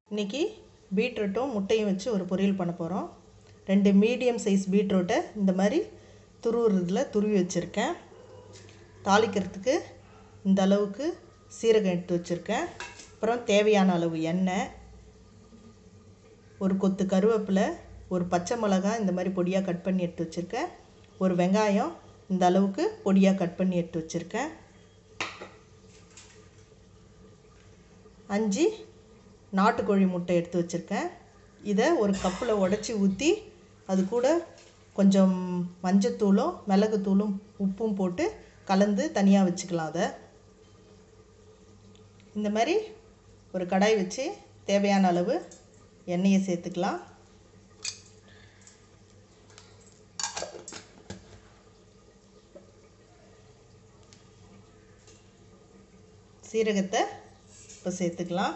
இன்றைக்கி பீட்ரூட்டும் முட்டையும் வச்சு ஒரு பொரியல் பண்ண போகிறோம் ரெண்டு மீடியம் சைஸ் பீட்ரூட்டை இந்த மாதிரி துருவுறதுல துருவி வச்சுருக்கேன் தாளிக்கிறதுக்கு இந்த அளவுக்கு சீரகம் எடுத்து வச்சுருக்கேன் அப்புறம் தேவையான அளவு எண்ணெய் ஒரு கொத்து கருவேப்பிலை ஒரு பச்சை மிளகாய் இந்த மாதிரி பொடியாக கட் பண்ணி எடுத்து வச்சுருக்கேன் ஒரு வெங்காயம் இந்த அளவுக்கு பொடியாக கட் பண்ணி எடுத்து வச்சுருக்கேன் அஞ்சு நாட்டுக்கோழி முட்டை எடுத்து வச்சுருக்கேன் இதை ஒரு கப்பில் உடச்சி ஊற்றி அது கூட கொஞ்சம் மஞ்சத்தூளும் மிளகுத்தூளும் உப்பும் போட்டு கலந்து தனியாக வச்சுக்கலாம் அதை இந்த மாதிரி ஒரு கடாய் வச்சு தேவையான அளவு எண்ணெயை சேர்த்துக்கலாம் சீரகத்தை இப்போ சேர்த்துக்கலாம்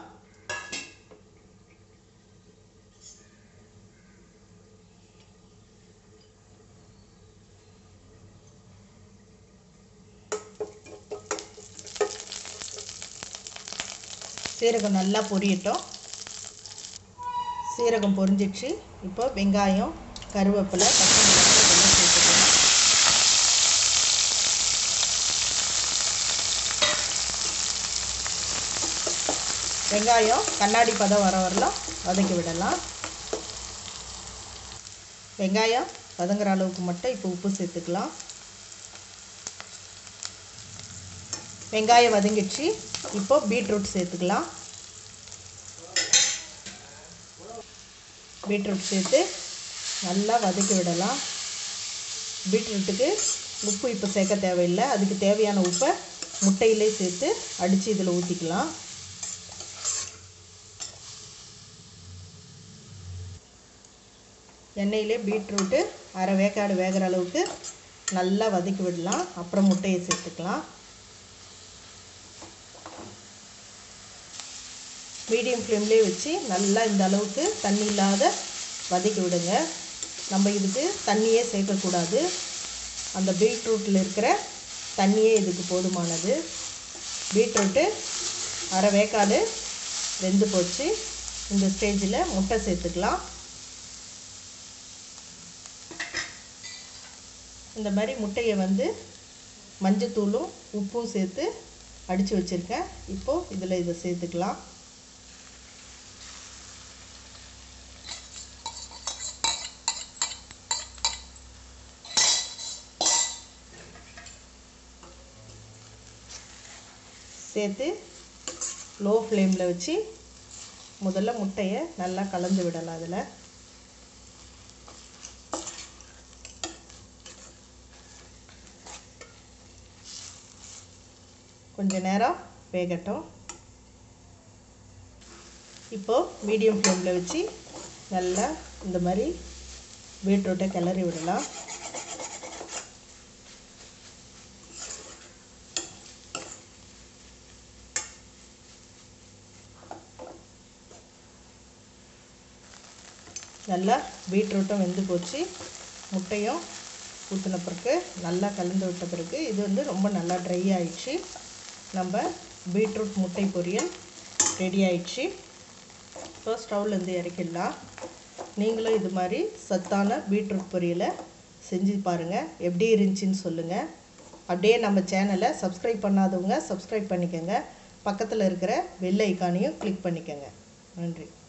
சீரகம் நல்லா பொரியட்டும் சீரகம் பொரிஞ்சிடுச்சு இப்போ வெங்காயம் கருவேப்பிலை பச்சை மிளகாய் இதெல்லாம் சேர்த்துக்கலாம் வெங்காயம் கண்ணாடி பதம் வர வரலாம் வதக்கி விடலாம் வெங்காயம் வதங்குற அளவுக்கு மட்டும் இப்போ உப்பு சேர்த்துக்கலாம் வெங்காயம் வதங்கிடுச்சு இப்போ பீட்ரூட் சேர்த்துக்கலாம் பீட்ரூட் சேர்த்து நல்லா வதக்கி விடலாம் பீட்ரூட்டுக்கு உப்பு இப்போ சேர்க்க தேவையில்லை அதுக்கு தேவையான உப்பை முட்டையிலே சேர்த்து அடித்து இதில் ஊற்றிக்கலாம் எண்ணெயிலே பீட்ரூட்டு அரை வேக்காடு வேகிற அளவுக்கு நல்லா வதக்கி விடலாம் அப்புறம் முட்டையை சேர்த்துக்கலாம் மீடியம் ஃப்ளேம்லேயே வச்சு நல்லா இந்த அளவுக்கு தண்ணி இல்லாத வதக்கி விடுங்க நம்ம இதுக்கு தண்ணியே சேர்க்கக்கூடாது அந்த பீட்ரூட்டில் இருக்கிற தண்ணியே இதுக்கு போதுமானது பீட்ரூட்டு அரை வேக்காடு வெந்து போச்சு இந்த ஸ்டேஜில் முட்டை சேர்த்துக்கலாம் இந்த மாதிரி முட்டையை வந்து மஞ்சத்தூளும் உப்பும் சேர்த்து அடித்து வச்சுருக்கேன் இப்போது இதில் இதை சேர்த்துக்கலாம் சேர்த்து லோ ஃப்ளேமில் வச்சு முதல்ல முட்டையை நல்லா கலந்து விடலாம் அதில் கொஞ்ச நேரம் வேகட்டும் இப்போது மீடியம் ஃப்ளேமில் வச்சு நல்லா இந்த மாதிரி பீட்ரூட்டை கிளறி விடலாம் நல்லா பீட்ரூட்டும் வெந்து போச்சு முட்டையும் ஊற்றின பிறகு நல்லா கலந்து விட்ட பிறகு இது வந்து ரொம்ப நல்லா ட்ரை ஆயிடுச்சு நம்ம பீட்ரூட் முட்டை பொரியல் ரெடி ஆயிடுச்சு இப்போ ஸ்டவ்லேருந்து இறக்கிடலாம் நீங்களும் இது மாதிரி சத்தான பீட்ரூட் பொரியலை செஞ்சு பாருங்கள் எப்படி இருந்துச்சின்னு சொல்லுங்கள் அப்படியே நம்ம சேனலை சப்ஸ்கிரைப் பண்ணாதவங்க சப்ஸ்கிரைப் பண்ணிக்கோங்க பக்கத்தில் இருக்கிற பெல் ஐக்கானையும் கிளிக் பண்ணிக்கோங்க நன்றி